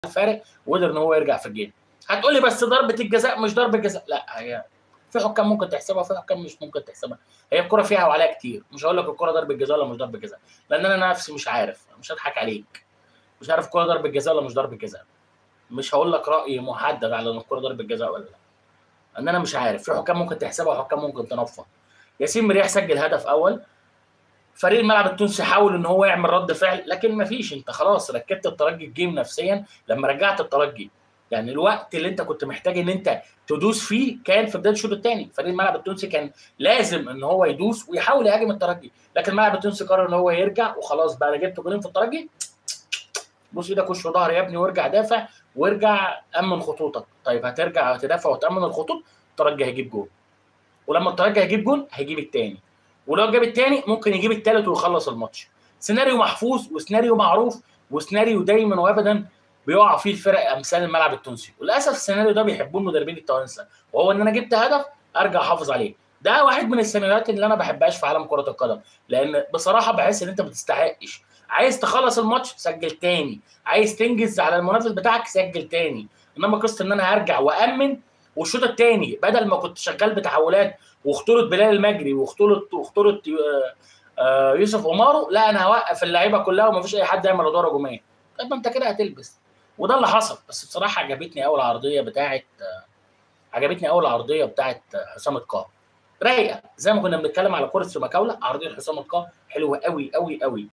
الفارق وقدر ان هو يرجع في الجيم هتقول لي بس ضربه الجزاء مش ضربه جزاء لا هي في حكام ممكن تحسبها وفي حكام مش ممكن تحسبها هي الكره فيها وعليها كتير مش هقول لك الكره ضربه جزاء ولا مش ضربه جزاء لان انا نفسي مش عارف مش هضحك عليك مش عارف الكره ضربه جزاء ولا مش ضربه جزاء مش هقول لك راي محدد على ان الكره ضربه جزاء ولا لا ان انا مش عارف في حكام ممكن تحسبها وحكام ممكن تنفض ياسين مريح سجل هدف اول فريق الملعب التونسي حاول ان هو يعمل رد فعل لكن ما فيش انت خلاص ركبت الترجي الجيم نفسيا لما رجعت الترجي يعني الوقت اللي انت كنت محتاج ان انت تدوس فيه كان في بدايه الشوط الثاني فريق الملعب التونسي كان لازم ان هو يدوس ويحاول يهاجم الترجي لكن الملعب التونسي قرر ان هو يرجع وخلاص بقى انا جبت جولين في الترجي بص ايدك وش وظهر يا ابني وارجع دافع وارجع امن خطوطك طيب هترجع هتدافع وتامن الخطوط الترجي هيجيب جول ولما الترجي هيجيب جول هيجيب الثاني ولو جاب الثاني ممكن يجيب الثالث ويخلص الماتش سيناريو محفوظ وسيناريو معروف وسيناريو دايما وابدا بيقع فيه الفرق امثال الملعب التونسي وللاسف السيناريو ده بيحبوه المدربين التوانسه وهو ان انا جبت هدف ارجع احافظ عليه ده واحد من السيناريوهات اللي انا ما بحبهاش في عالم كره القدم لان بصراحه بحس ان انت ما بتستحقش عايز تخلص الماتش سجل تاني عايز تنجز على المنافس بتاعك سجل تاني انما قصه ان انا هرجع وامن والشوط الثاني بدل ما كنت شغال بتحولات وخطوره بلال المجري وخطوره وخطوره يوسف اومارو لا انا هوقف اللعيبه كلها ومفيش اي حد يعمل ادوار هجوميه طب ما انت كده هتلبس وده اللي حصل بس بصراحه عجبتني قوي العرضيه بتاعت عجبتني قوي العرضيه بتاعت حسام القاه رايقه زي ما كنا بنتكلم على كره سوماكاولا عرضيه حسام القاه حلوه قوي قوي قوي